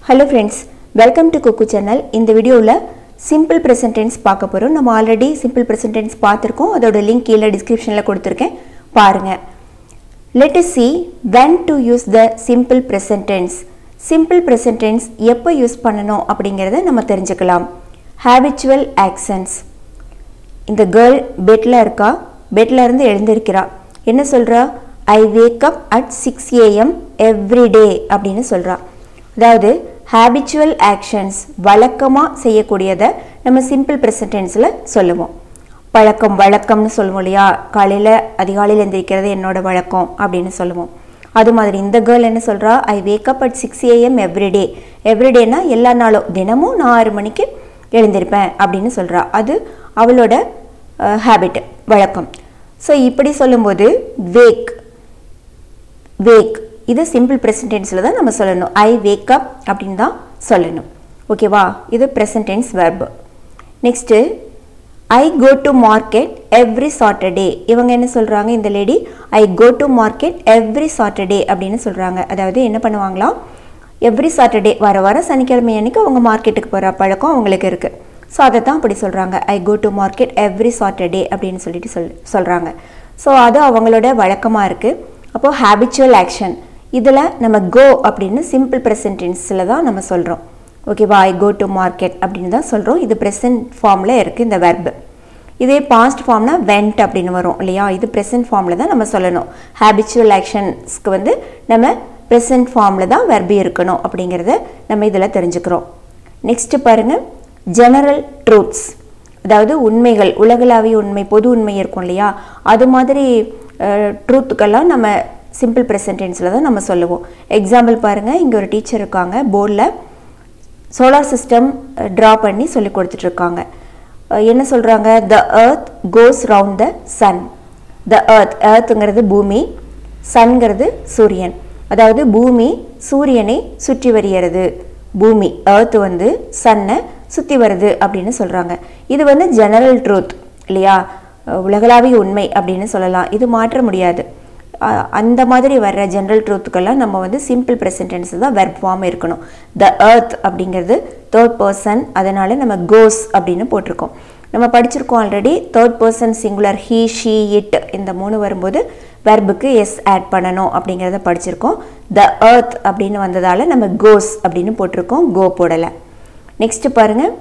hello friends welcome to cook channel இந்த வீடியோவில் simple present tense பார்க்க போகிறோம் நம்ம ஆல்ரெடி சிம்பிள் ப்ரெசன்ட் டென்ஸ் பார்த்துருக்கோம் அதோட லிங்க் கீழே டிஸ்கிரிப்ஷனில் கொடுத்துருக்கேன் பாருங்கள் let us see when to use the simple present tense simple present tense எப்போ யூஸ் பண்ணணும் அப்படிங்கிறத நம்ம தெரிஞ்சுக்கலாம் habitual accents இந்த கேர்ள் பெட்டில் இருக்கா பெட்டில் இருந்து எழுந்திருக்கிறா என்ன சொல்கிறா I wake up at six AM every day அப்படின்னு சொல்கிறா அதாவது ஹேபிச்சுவல் ஆக்ஷன்ஸ் வழக்கமாக செய்யக்கூடியதை நம்ம சிம்பிள் ப்ரெசன்டென்ஸில் சொல்லுவோம் பழக்கம் வழக்கம்னு சொல்லுவோம் இல்லையா காலையில் அதிகாலையில் எந்திரிக்கிறது என்னோட வழக்கம் அப்படின்னு சொல்லுவோம் அது மாதிரி இந்த கேர்ள் என்ன சொல்கிறா I wake up at six AM every day எவ்ரிடேனா எல்லா நாளும் தினமும் நான் ஆறு மணிக்கு எழுந்திருப்பேன் அப்படின்னு சொல்கிறா அது அவளோட ஹேபிட் வழக்கம் ஸோ இப்படி சொல்லும்போது வேக் வேக் இது சிம்பிள் ப்ரெசன்ட் டென்ஸில் தான் நம்ம சொல்லணும் ஐ வேக் அப் அப்படின்னு தான் சொல்லணும் ஓகேவா இது present tense verb next I go to market every Saturday இவங்க என்ன சொல்கிறாங்க இந்த lady I go to market every Saturday அப்படின்னு சொல்கிறாங்க அதாவது என்ன பண்ணுவாங்களாம் எவ்ரி சாட்டர்டே வர வர சனிக்கிழமை அன்னைக்கு அவங்க மார்க்கெட்டுக்கு போகிற பழக்கம் அவங்களுக்கு இருக்குது ஸோ அதை தான் அப்படி சொல்கிறாங்க I go to market every Saturday அப்படின்னு சொல்லிட்டு சொல் சொல்கிறாங்க ஸோ அது அவங்களோட வழக்கமாக இருக்குது அப்போது ஹேபிச்சுவல் ஆக்ஷன் இதில் நம்ம கோ அப்படின்னு சிம்பிள் ப்ரெசன்டென்ஸில் தான் நம்ம சொல்கிறோம் ஓகேவா ஐ கோ டு மார்க்கெட் அப்படின்னு தான் சொல்கிறோம் இது ப்ரெசன்ட் ஃபார்மில் இருக்குது இந்த வெர்பு இதே பாஸ்ட் ஃபார்ம்னா வெண்ட் அப்படின்னு வரும் இல்லையா இது ப்ரெசன்ட் ஃபார்மில் தான் நம்ம சொல்லணும் ஹேபிச்சுவல் ஆக்ஷன்ஸ்க்கு வந்து நம்ம ப்ரெசன்ட் ஃபார்மில் தான் வெர்பு இருக்கணும் அப்படிங்கிறத நம்ம இதில் தெரிஞ்சுக்கிறோம் நெக்ஸ்ட்டு பாருங்கள் ஜெனரல் ட்ரூத்ஸ் அதாவது உண்மைகள் உலகளாவிய உண்மை பொது உண்மை இருக்கும் இல்லையா அது மாதிரி ட்ரூத்துக்கெல்லாம் நம்ம சிம்பிள் ப்ரெசன்டென்ஸில் தான் நம்ம சொல்லுவோம் எக்ஸாம்பிள் பாருங்கள் இங்கே ஒரு டீச்சர் இருக்காங்க போர்டில் சோலார் சிஸ்டம் ட்ரா பண்ணி சொல்லி கொடுத்துட்ருக்காங்க என்ன சொல்கிறாங்க the earth goes round the sun the earth earthங்கிறது பூமி சன்கிறது சூரியன் அதாவது பூமி சூரியனை சுற்றி வருகிறது பூமி earth வந்து சன்னை சுற்றி வருது அப்படின்னு சொல்கிறாங்க இது வந்து ஜெனரல் ட்ரூத் இல்லையா உலகளாவிய உண்மை அப்படின்னு சொல்லலாம் இது மாற்ற முடியாது அந்த மாதிரி வர்ற ஜென்ரல் ட்ரூத்துக்கெல்லாம் நம்ம வந்து சிம்பிள் ப்ரெசன்டென்ஸ் தான் வெர்ப் ஃபார்ம் இருக்கணும் த earth அப்படிங்கிறது தேர்ட் பர்சன் அதனால் நம்ம கோஸ் அப்படின்னு போட்டிருக்கோம் நம்ம படிச்சிருக்கோம் already third person singular he she it இந்த மூணு வரும்போது வெர்புக்கு எஸ் ஆட் பண்ணணும் அப்படிங்கிறத படிச்சிருக்கோம் த earth அப்படின்னு வந்ததால் நம்ம கோஸ் அப்படின்னு போட்டிருக்கோம் கோ போடலை நெக்ஸ்ட்டு பாருங்கள்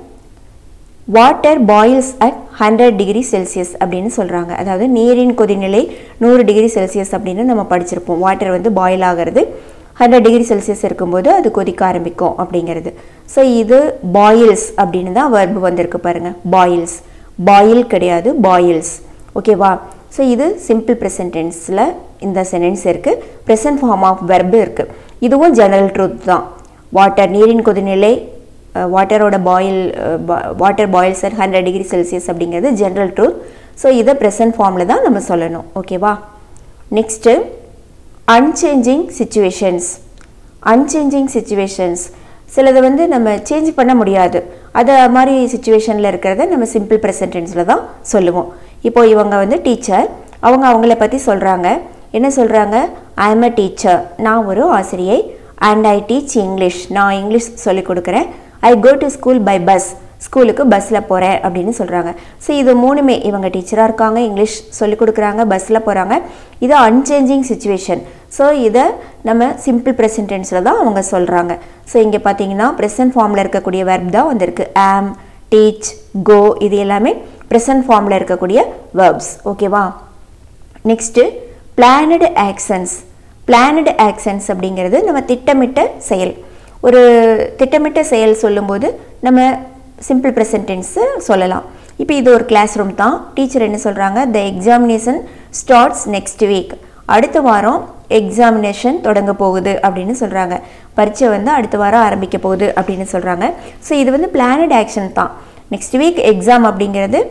water boils at hundred degree Celsius அப்படின்னு சொல்கிறாங்க அதாவது நீரின் கொதிநிலை நூறு டிகிரி செல்சியஸ் அப்படின்னு நம்ம படிச்சிருப்போம் வாட்டர் வந்து பாயில் ஆகிறது ஹண்ட்ரட் டிகிரி செல்சியஸ் இருக்கும்போது அது கொதிக்க ஆரம்பிக்கும் அப்படிங்கிறது ஸோ இது பாயில்ஸ் அப்படின்னு தான் வர்பு வந்திருக்கு பாருங்கள் பாயில்ஸ் பாயில் கிடையாது பாயில்ஸ் ஓகேவா ஸோ இது சிம்பிள் ப்ரெசன்டென்ஸில் இந்த சென்டென்ஸ் இருக்குது ப்ரெசன்ட் ஃபார்ம் ஆஃப் வெர்பு இருக்குது இதுவும் ஜெனரல் ட்ரூத் தான் வாட்டர் நீரின் கொதிநிலை வாட்டரோட boil water boils at hundred degree Celsius அப்படிங்கிறது ஜென்ரல் ட்ரூத் ஸோ இதை ப்ரெசன்ட் ஃபார்மில் தான் நம்ம சொல்லணும் ஓகேவா next unchanging situations unchanging situations சிலது வந்து நம்ம சேஞ்ச் பண்ண முடியாது அது மாதிரி சுச்சுவேஷனில் இருக்கிறத நம்ம சிம்பிள் ப்ரெசன்டென்ஸில் தான் சொல்லுவோம் இப்போ இவங்க வந்து டீச்சர் அவங்க அவங்கள பற்றி சொல்கிறாங்க என்ன சொல்கிறாங்க ஐ எம் அ டீச்சர் நான் ஒரு ஆசிரியை அண்ட் ஐ டீச் இங்கிலீஷ் நான் இங்கிலீஷ் சொல்லிக் கொடுக்குறேன் I go to school by bus ஸ்கூலுக்கு பஸ்ஸில் போகிறேன் அப்படின்னு சொல்கிறாங்க ஸோ இது மூணுமே இவங்க டீச்சராக இருக்காங்க இங்கிலீஷ் சொல்லிக் கொடுக்குறாங்க பஸ்ஸில் போகிறாங்க இது அன்சேஞ்சிங் சுச்சுவேஷன் ஸோ இதை நம்ம சிம்பிள் ப்ரெசன்டென்ஸில் தான் அவங்க சொல்கிறாங்க ஸோ இங்கே பார்த்தீங்கன்னா ப்ரெசன்ட் ஃபார்மில் இருக்கக்கூடிய வெர்ப் தான் வந்திருக்கு ஆம் டீச் கோ இது எல்லாமே ப்ரெசன்ட் ஃபார்மில் இருக்கக்கூடிய வெர்ப்ஸ் ஓகேவா next planned actions planned actions அப்படிங்கிறது நம்ம திட்டமிட்ட செயல் ஒரு திட்டமிட்ட செயல் சொல்லும்போது நம்ம சிம்பிள் ப்ரெசன்டென்ஸு சொல்லலாம் இப்போ இது ஒரு கிளாஸ் ரூம் தான் டீச்சர் என்ன சொல்கிறாங்க the examination starts next week அடுத்த வாரம் எக்ஸாமினேஷன் தொடங்க போகுது அப்படின்னு சொல்கிறாங்க பரீட்சை வந்து அடுத்த வாரம் ஆரம்பிக்க போகுது அப்படின்னு சொல்கிறாங்க ஸோ இது வந்து பிளானட் ஆக்ஷன் தான் நெக்ஸ்ட் வீக் எக்ஸாம் அப்படிங்கிறது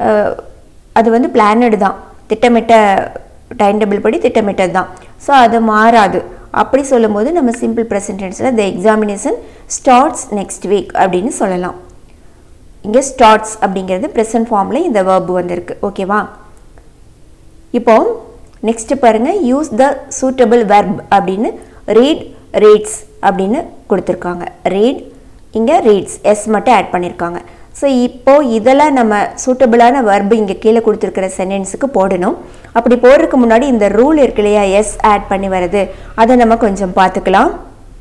அது வந்து பிளானடு தான் திட்டமிட்ட டைம் டேபிள் படி திட்டமிட்டது தான் ஸோ அது மாறாது அப்படி சொல்லும்போது நம்ம சிம்பிள் ப்ரெசன்டென்ஸில் the examination starts next week அப்படின்னு சொல்லலாம் இங்கே ஸ்டார்ட்ஸ் அப்படிங்கிறது ப்ரெசன்ட் ஃபார்மில் இந்த வேர்பு வந்திருக்கு ஓகேவா இப்போ நெக்ஸ்ட் பாருங்கள் யூஸ் த சூட்டபிள் வெர்ப் அப்படின்னு ரீட் ரீட்ஸ் அப்படின்னு கொடுத்துருக்காங்க ரீட் இங்கே ரீட்ஸ் எஸ் மட்டும் ஆட் பண்ணியிருக்காங்க ஸோ இப்போது இதெல்லாம் நம்ம சூட்டபிளான வர்பு இங்கே கீழே கொடுத்துருக்கிற சென்டென்ஸுக்கு போடணும் அப்படி போடுறதுக்கு முன்னாடி இந்த ரூல் இருக்கு இல்லையா எஸ் ஆட் பண்ணி வருது அதை நம்ம கொஞ்சம் பார்த்துக்கலாம்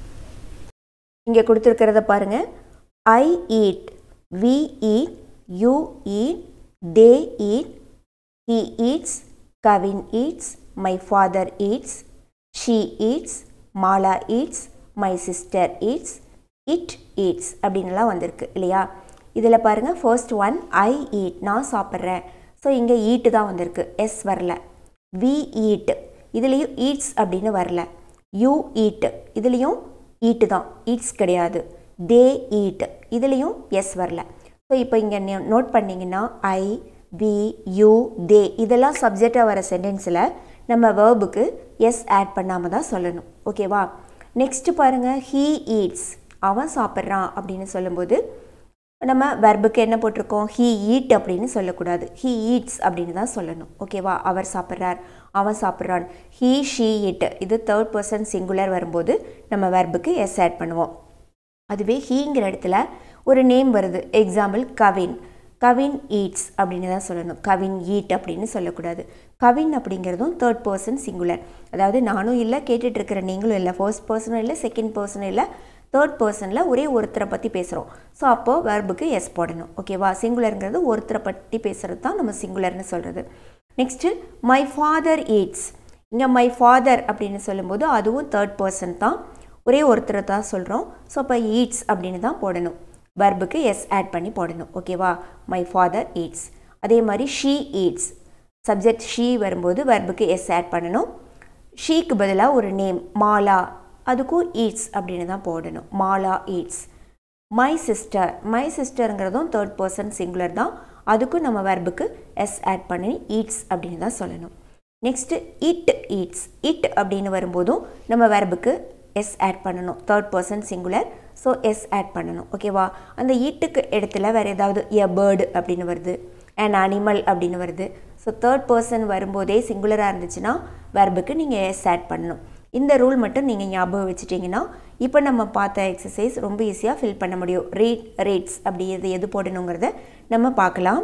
இங்கே கொடுத்துருக்கிறத பாருங்கள் I eat we eat you eat they eat he eats Kavin eats my father eats she eats Mala eats my sister eats it eats அப்படின்லாம் வந்திருக்கு இல்லையா இதில் பாருங்கள் ஃபர்ஸ்ட் ஒன் ஐ ஈட் நான் சாப்பிட்றேன் ஸோ இங்கே ஈட்டு தான் வந்திருக்கு எஸ் வரல வி ஈட் இதுலேயும் ஈட்ஸ் அப்படின்னு வரல யூ ஈட் இதுலேயும் ஈட்டு தான் ஈட்ஸ் கிடையாது தே ஈட் இதுலேயும் எஸ் வரல ஸோ இப்போ இங்கே நோட் பண்ணிங்கன்னா ஐ வி யூ தே இதெல்லாம் சப்ஜெக்டாக வர சென்டென்ஸில் நம்ம வேர்புக்கு எஸ் ஆட் பண்ணாமல் தான் சொல்லணும் ஓகேவா நெக்ஸ்ட்டு பாருங்கள் ஹீ ஈட்ஸ் அவன் சாப்பிட்றான் அப்படின்னு சொல்லும்போது நம்ம வெர்புக்கு என்ன போட்டிருக்கோம் ஹீ ஈட் அப்படின்னு சொல்லக்கூடாது ஹீ ஈட்ஸ் அப்படின்னு தான் சொல்லணும் ஓகேவா அவர் சாப்பிட்றார் அவன் சாப்பிட்றான் ஹீ ஷீ இட் இது தேர்ட் பர்சன் சிங்குலர் வரும்போது நம்ம வெர்புக்கு எஸ் ஆட் பண்ணுவோம் அதுவே ஹீங்கிற இடத்துல ஒரு நேம் வருது எக்ஸாம்பிள் கவின் கவின் ஈட்ஸ் அப்படின்னு தான் சொல்லணும் கவின் ஈட் அப்படின்னு சொல்லக்கூடாது கவின் அப்படிங்கிறதும் தேர்ட் பர்சன் சிங்குலர் அதாவது நானும் இல்லை கேட்டுட்ருக்கிற நீங்களும் இல்லை ஃபர்ஸ்ட் பர்சனும் இல்லை செகண்ட் பர்சனும் இல்லை தேர்ட் பர்சனில் ஒரே ஒருத்தரை பற்றி பேசுகிறோம் ஸோ அப்போது வெர்புக்கு எஸ் போடணும் ஓகேவா சிங்குலருங்கிறது ஒருத்தரை பற்றி பேசுகிறது தான் நம்ம சிங்குலர்னு சொல்கிறது நெக்ஸ்ட்டு மை ஃபாதர் ஈட்ஸ் இங்கே மை ஃபாதர் அப்படின்னு சொல்லும்போது அதுவும் தேர்ட் பர்சன் தான் ஒரே ஒருத்தரை தான் சொல்கிறோம் ஸோ அப்போ ஈட்ஸ் அப்படின்னு தான் போடணும் வெர்புக்கு எஸ் ஆட் பண்ணி போடணும் ஓகேவா மை ஃபாதர் ஈட்ஸ் அதே மாதிரி ஷீ ஈட்ஸ் சப்ஜெக்ட் ஷீ வரும்போது வெர்புக்கு எஸ் ஆட் பண்ணணும் ஷீக்கு பதிலாக ஒரு நேம் மாலா அதுக்கும் ஈட்ஸ் அப்படின்னு தான் போடணும் Mala eats my sister my சிஸ்டருங்கிறதும் தேர்ட் பர்சன் சிங்குலர் தான் அதுக்கும் நம்ம வெர்புக்கு எஸ் ஆட் பண்ணி ஈட்ஸ் அப்படின்னு தான் சொல்லணும் நெக்ஸ்ட்டு இட் ஈட்ஸ் இட் அப்படின்னு வரும்போதும் நம்ம வெர்புக்கு எஸ் ஆட் பண்ணணும் third person singular so s add பண்ணணும் ஓகேவா அந்த ஈட்டுக்கு இடத்துல வேறு ஏதாவது எ பேர்டு அப்படின்னு வருது அண்ட் அனிமல் அப்படின்னு வருது ஸோ தேர்ட் பர்சன் வரும்போதே சிங்குலராக இருந்துச்சுன்னா வெர்புக்கு நீங்கள் எஸ் ஆட் பண்ணணும் இந்த ரூல் மட்டும் நீங்கள் ஞாபகம் வச்சுட்டிங்கன்னா இப்போ நம்ம பார்த்த எக்ஸசைஸ் ரொம்ப ஈஸியாக ஃபில் பண்ண முடியும் ரீட் ரேட்ஸ் அப்படி எது எது போடணுங்கிறத நம்ம பார்க்கலாம்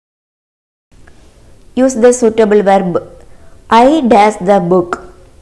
use the suitable verb I dash the book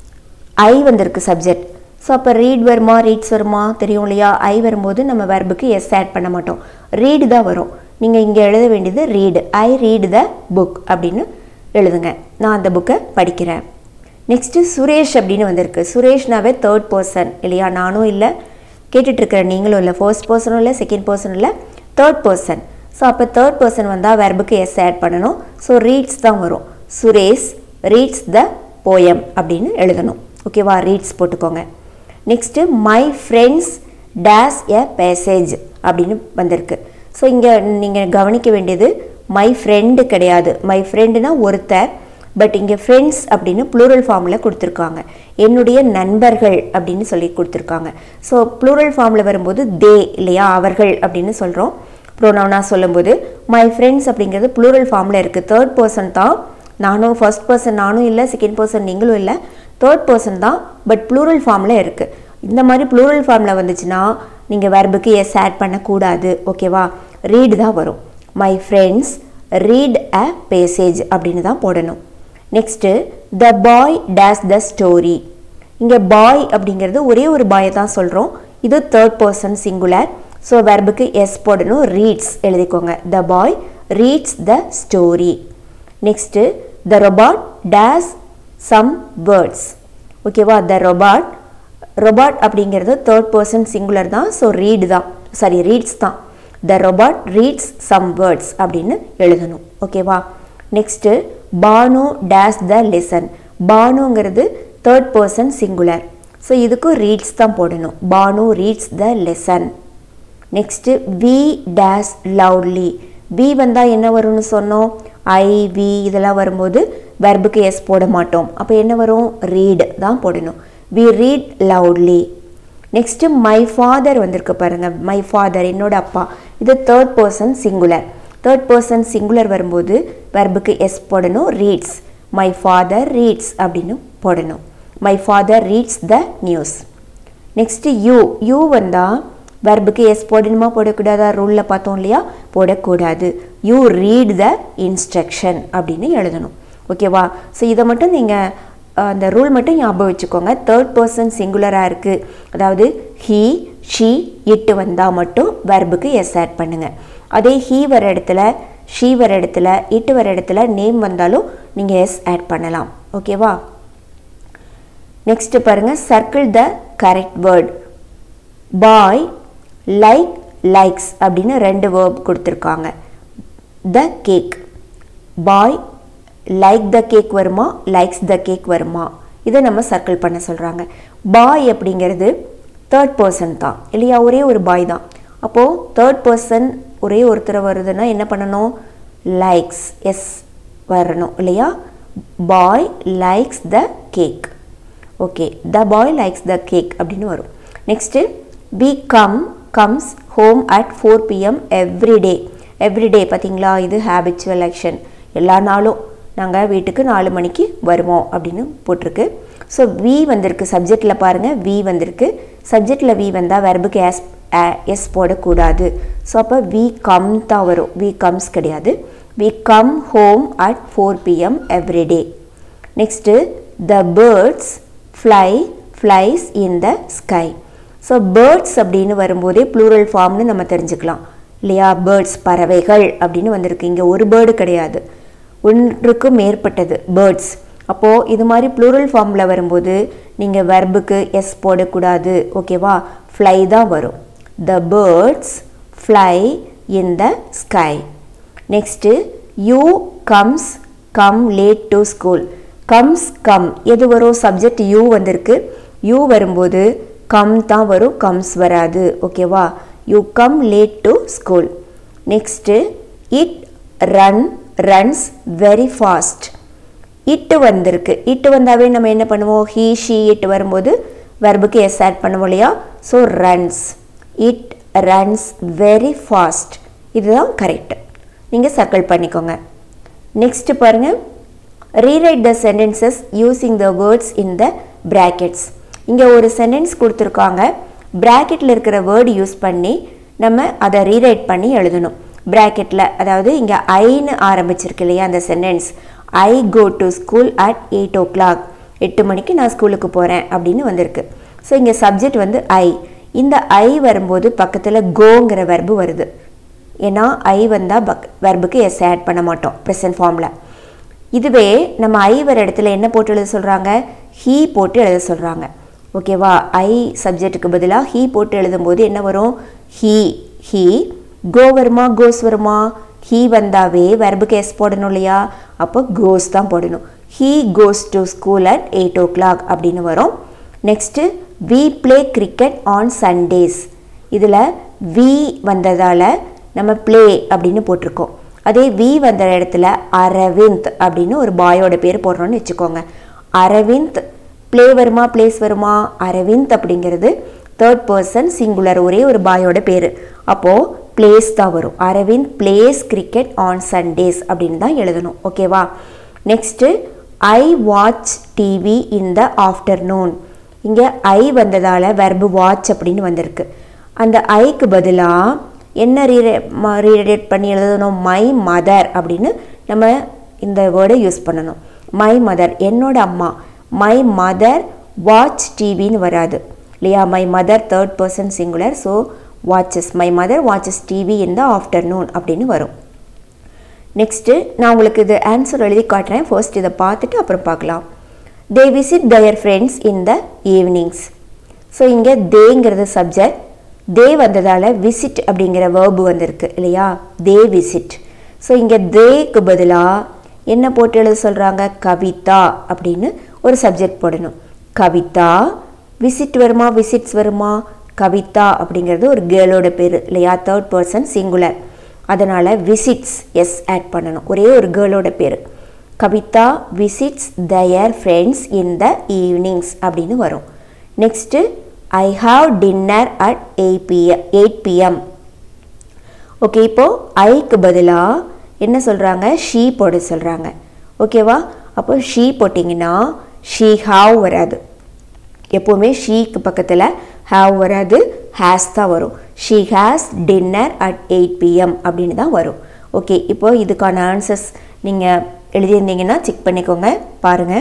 I வந்திருக்கு சப்ஜெக்ட் ஸோ அப்போ ரீட் வருமா ரீட்ஸ் வருமா தெரியும் இல்லையா ஐ வரும்போது நம்ம வெர்புக்கு எஸ் ஆட் பண்ண மாட்டோம் ரீடு தான் வரும் நீங்கள் இங்கே எழுத வேண்டியது read I read the book அப்படின்னு எழுதுங்க நான் அந்த புக்கை படிக்கிறேன் நெக்ஸ்ட்டு சுரேஷ் அப்படின்னு வந்திருக்கு சுரேஷ்னாவே தேர்ட் பர்சன் இல்லையா நானும் இல்லை கேட்டுட்ருக்கிற நீங்களும் இல்லை ஃபர்ஸ்ட் பர்சனும் இல்லை செகண்ட் பர்சனும் இல்லை தேர்ட் பர்சன் ஸோ அப்போ தேர்ட் பர்சன் வந்தால் வெர்புக்கு எஸ் ஆட் பண்ணணும் ஸோ ரீட்ஸ் தான் வரும் சுரேஷ் ரீட்ஸ் த போயம் அப்படின்னு எழுதணும் ஓகேவா ரீட்ஸ் போட்டுக்கோங்க next my friends dash a passage அப்படின்னு வந்திருக்கு ஸோ இங்கே நீங்கள் கவனிக்க வேண்டியது மை ஃப்ரெண்டு கிடையாது மை ஃப்ரெண்டுனா ஒருத்தர் பட் இங்கே ஃப்ரெண்ட்ஸ் அப்படின்னு ப்ளூரல் ஃபார்மில் கொடுத்துருக்காங்க என்னுடைய நண்பர்கள் அப்படின்னு சொல்லி கொடுத்துருக்காங்க ஸோ ப்ளூரல் ஃபார்மில் வரும்போது தே இல்லையா அவர்கள் அப்படின்னு சொல்கிறோம் ப்ரோனவுனாக சொல்லும்போது மை ஃப்ரெண்ட்ஸ் அப்படிங்கிறது ப்ளூரல் ஃபார்மில் இருக்குது தேர்ட் பர்சன் தான் நானும் ஃபர்ஸ்ட் பர்சன் நானும் இல்லை செகண்ட் பர்சன் நீங்களும் இல்லை தேர்ட் பர்சன் தான் பட் ப்ளூரல் ஃபார்மில் இருக்குது இந்த மாதிரி ப்ளூரல் ஃபார்மில் வந்துச்சுன்னா நீங்கள் வெர்புக்கு எஸ் ஆட் பண்ணக்கூடாது ஓகேவா ரீடு தான் வரும் my friends read a passage அப்படின்னு தான் போடணும் next the boy dash the story இங்கே பாய் அப்படிங்கிறது ஒரே ஒரு பாயை தான் சொல்கிறோம் இது தேர்ட் பர்சன் சிங்குலர் ஸோ வெர்புக்கு எஸ் போடணும் ரீட்ஸ் எழுதிக்கோங்க the boy reads the story next the robot dash some words ஓகேவா த ரொபாட் ரொபாட் அப்படிங்கிறது தேர்ட் பர்சன் சிங்குலர் தான் ஸோ ரீடு தான் சாரி ரீட்ஸ் தான் the robot reads some words அப்படின்னு எழுதணும் ஓகேவா next Banu dash the lesson பானுங்கிறது தேர்ட் பர்சன் சிங்குலர் ஸோ இதுக்கும் ரீட்ஸ் தான் போடணும் Banu reads the lesson next we dash loudly we வந்தால் என்ன வரும்னு சொன்னோம் ஐ வி இதெல்லாம் வரும்போது வெர்புக்கு எஸ் போட மாட்டோம் அப்போ என்ன வரும் ரீட் தான் போடணும் we read loudly next my father வந்திருக்கு பாருங்கள் மை ஃபாதர் என்னோட அப்பா இது third person singular third person singular வரும்போது வெர்புக்கு எஸ் போடணும் ரீட்ஸ் மை ஃபாதர் ரீட்ஸ் அப்படின்னு போடணும் my father reads the news next you you வந்தால் வெர்புக்கு எஸ் போடணுமா போடக்கூடாதா ரூலில் பார்த்தோம் இல்லையா போடக்கூடாது யூ ரீட் த இன்ஸ்ட்ரக்ஷன் அப்படின்னு எழுதணும் ஓகேவா ஸோ இதை மட்டும் நீங்கள் அந்த ரூல் மட்டும் ஞாபகம் வச்சுக்கோங்க தேர்ட் பர்சன் சிங்குலராக இருக்குது அதாவது ஹீ ஷீ இட்டு வந்தால் மட்டும் வெர்புக்கு எஸ் ஆட் பண்ணுங்கள் அதே ஹீ வர இடத்துல ஷீ வர இடத்துல இட்டு வர இடத்துல நேம் வந்தாலும் நீங்கள் எஸ் ஆட் பண்ணலாம் ஓகேவா நெக்ஸ்ட் பாருங்கள் circle the correct word boy like likes அப்படின்னு ரெண்டு வேர்ப் கொடுத்துருக்காங்க the cake boy like the cake வருமா லைக்ஸ் த கேக் வருமா இதை நம்ம சர்க்கிள் பண்ண சொல்கிறாங்க பாய் அப்படிங்கிறது தேர்ட் பர்சன் தான் இல்லையா ஒரே ஒரு பாய் தான் அப்போது தேர்ட் பர்சன் ஒரே ஒருத்தர் வருதுன்னா என்ன பண்ணணும் லைக்ஸ் எஸ் வரணும் இல்லையா boy likes the cake okay the boy likes the cake அப்படின்னு வரும் next we come comes home at four PM everyday everyday பார்த்தீங்களா இது ஹேபிச்சுவல் ஆக்ஷன் எல்லா நாளும் நாங்கள் வீட்டுக்கு நாலு மணிக்கு வருவோம் அப்படின்னு போட்டிருக்கு ஸோ வி வந்திருக்கு சப்ஜெக்டில் பாருங்கள் வி வந்திருக்கு சப்ஜெக்டில் வி வந்தால் வெர்புக்கு எஸ் எஸ் போடக்கூடாது ஸோ அப்போ வி கம் தான் வரும் வி கம்ஸ் கிடையாது we come home at four PM everyday next the birds fly flies in the sky so birds அப்படின்னு வரும்போதே ப்ளூரல் ஃபார்ம்னு நம்ம தெரிஞ்சுக்கலாம் இல்லையா பேர்ட்ஸ் பறவைகள் அப்படின்னு வந்திருக்கு இங்கே ஒரு பேர்டு கிடையாது ஒன்றுக்கும் மேற்பட்டது பேர்ட்ஸ் அப்போது இது மாதிரி ப்ளூரல் ஃபார்மில் வரும்போது நீங்கள் வெர்புக்கு எஸ் போடக்கூடாது ஓகேவா ஃப்ளை தான் வரும் the birds fly in the sky next you comes come late to school comes come எது வரும் சப்ஜெக்ட் யூ வந்திருக்கு யூ வரும்போது கம் தான் வரும் கம்ஸ் வராது ஓகேவா you come late to school next it run runs very fast it வந்திருக்கு இட்டு வந்தாவே நம்ம என்ன பண்ணுவோம் ஹீ ஷீ இட் வரும்போது வெர்புக்கு எஸ் ஆட் பண்ணுவோம் இல்லையா so runs it runs very fast இதுதான் கரெக்ட் நீங்கள் சர்க்கிள் பண்ணிக்கோங்க நெக்ஸ்ட் பாருங்கள் rewrite the sentences using the words in the brackets இங்கே ஒரு சென்டென்ஸ் கொடுத்துருக்காங்க ப்ராக்கெட்டில் இருக்கிற வேர்டு யூஸ் பண்ணி நம்ம அதை ரீரைட் பண்ணி எழுதணும் ப்ராக்கெட்டில் அதாவது இங்கே ஐன்னு ஆரம்பிச்சிருக்கு இல்லையா அந்த sentence I go to school at eight o'clock எட்டு மணிக்கு நான் ஸ்கூலுக்கு போகிறேன் அப்படின்னு வந்திருக்கு ஸோ இங்கே சப்ஜெக்ட் வந்து ஐ இந்த ஐ வரும்போது பக்கத்தில் கோங்கிற வெர்பு வருது ஏன்னா ஐ வந்தால் பக் வெர்புக்கு எஸ் ஆட் பண்ண மாட்டோம் ப்ரெசன்ட் ஃபார்மில் இதுவே நம்ம ஐ வர இடத்துல என்ன போட்டு எழுத சொல்கிறாங்க ஹீ போட்டு எழுத சொல்கிறாங்க ஓகேவா ஐ சப்ஜெக்ட்டுக்கு பதிலாக ஹீ போட்டு எழுதும்போது என்ன வரும் ஹீ ஹீ கோ வருமா கோஸ் வருமா ஹீ வந்தாவே வெர்புக்கு எஸ் போடணும் இல்லையா அப்போ கோஸ் தான் போடணும் he goes to school at eight o'clock அப்படின்னு வரும் next we play cricket on Sundays இதில் வி வந்ததால் நம்ம ப்ளே அப்படின்னு போட்டிருக்கோம் அதே வி வந்த இடத்துல அரவிந்த் அப்படின்னு ஒரு பாயோட பேர் போடுறோன்னு வச்சுக்கோங்க அரவிந்த் ப்ளே வருமா பிளேஸ் வருமா அரவிந்த் அப்படிங்கிறது தேர்ட் பர்சன் சிங்குலர் ஒரே ஒரு பாயோட பேர் அப்போது பிளேஸ் தான் வரும் Aravind plays cricket on Sundays அப்படின்னு தான் எழுதணும் ஓகேவா next I watch TV in the afternoon இங்கே ஐ வந்ததால் வெர்பு வாட்ச் அப்படின்னு வந்திருக்கு அந்த ஐக்கு பதிலாக என்ன ரீரே ரீரேட் பண்ணி எழுதணும் மை மதர் அப்படின்னு நம்ம இந்த வேர்டை யூஸ் பண்ணணும் மை மதர் என்னோட அம்மா மை மதர் வாட்ச் டிவின்னு வராது இல்லையா my mother third person singular so watches my mother watches TV in the afternoon அப்படின்னு வரும் நெக்ஸ்ட்டு நான் உங்களுக்கு இது ஆன்சர் எழுதி காட்டுறேன் ஃபர்ஸ்ட் இதை பார்த்துட்டு அப்புறம் பார்க்கலாம் they visit their friends in the evenings so இங்கே தேங்கிறது சப்ஜெக்ட் தே வந்ததால் விசிட் அப்படிங்கிற வேர்பு வந்திருக்கு இல்லையா தே விசிட் ஸோ இங்கே தேக்கு பதிலாக என்ன போட்டு எழுத சொல்கிறாங்க கவிதா அப்படின்னு ஒரு சப்ஜெக்ட் போடணும் கவிதா விசிட் வருமா விசிட்ஸ் வருமா கவிதா அப்படிங்கிறது ஒரு கேர்ளோட பேர் இல்லையா தேர்ட் பர்சன் சிங்குலர் அதனால் விசிட்ஸ் எஸ் ஆட் பண்ணணும் ஒரே ஒரு கேர்ளோட பேர் Kavitha visits their friends in the evenings அப்படின்னு வரும் next I have dinner at eight PM eight PM okay இப்போது ஐக்கு பதிலாக என்ன சொல்கிறாங்க ஷீ போட சொல்கிறாங்க ஓகேவா அப்போ ஷீ போட்டிங்கன்னா ஷீ ஹாவ் வராது எப்போவுமே ஷீக்கு பக்கத்தில் ஹாவ் வராது ஹேஸ் தான் வரும் she has dinner at eight PM அப்படின்னு தான் வரும் ஓகே இப்போ இதுக்கான ஆன்சர்ஸ் நீங்கள் எழுதியிருந்தீங்கன்னா செக் பண்ணிக்கோங்க பாருங்கள்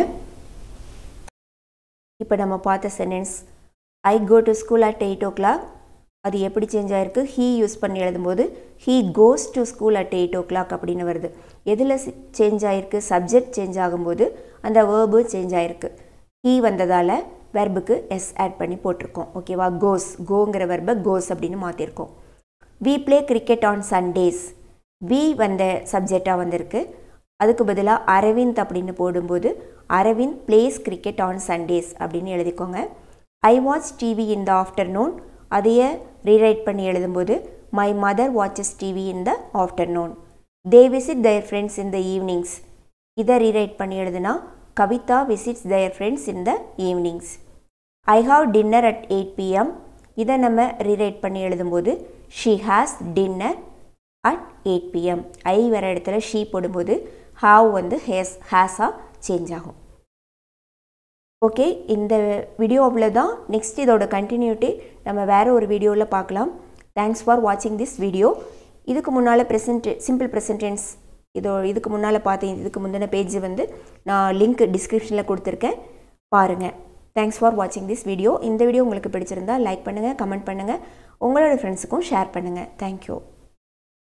இப்போ நம்ம பார்த்த sentence I go to school at eight o'clock அது எப்படி சேஞ்ச் ஆகிருக்கு ஹீ யூஸ் பண்ணி எழுதும்போது he goes to school at eight o'clock அப்படின்னு வருது எதில் சேஞ்ச் ஆகிருக்கு சப்ஜெக்ட் சேஞ்ச் ஆகும்போது அந்த வேர்பு சேஞ்ச் ஆகிருக்கு ஹீ வந்ததால் வெர்புக்கு எஸ் ஆட் பண்ணி போட்டிருக்கோம் ஓகேவா கோஸ் கோங்கிற வெர்பை கோஸ் அப்படின்னு மாற்றிருக்கோம் we play cricket on Sundays we வந்த சப்ஜெக்டாக வந்திருக்கு அதுக்கு பதிலாக அரவிந்த் அப்படின்னு போடும்போது Aravind plays cricket on Sundays அப்படின்னு எழுதிக்கோங்க I watch TV in the afternoon அதையே ரீரைட் பண்ணி எழுதும்போது my mother watches TV in the afternoon they visit their friends in the evenings இதை ரீரைட் பண்ணி எழுதுனா Kavitha visits their friends in the evenings I have dinner at eight PM இதை நம்ம rewrite பண்ணி எழுதும்போது she has dinner at eight PM I வர இடத்துல she போடும்போது ஹாவ் வந்து ஹேஸ் ஹேஸாக சேஞ்ச் ஆகும் ஓகே இந்த வீடியோவில் தான் நெக்ஸ்ட் இதோட கண்டினியூட்டி நம்ம வேறு ஒரு வீடியோவில் பார்க்கலாம் தேங்க்ஸ் ஃபார் வாட்சிங் திஸ் வீடியோ இதுக்கு முன்னால் ப்ரெசன்ட் சிம்பிள் ப்ரெசன்டென்ஸ் இதோ இதுக்கு முன்னால் பார்த்தேன் இதுக்கு முந்தின பேஜ் வந்து நான் லிங்க் டிஸ்கிரிப்ஷனில் கொடுத்துருக்கேன் பாருங்கள் தேங்க்ஸ் ஃபார் வாட்சிங் திஸ் வீடியோ இந்த வீடியோ உங்களுக்கு பிடிச்சிருந்தா லைக் பண்ணுங்கள் கமெண்ட் பண்ணுங்கள் உங்களோட ஃப்ரெண்ட்ஸுக்கும் ஷேர் பண்ணுங்கள் தேங்க்யூ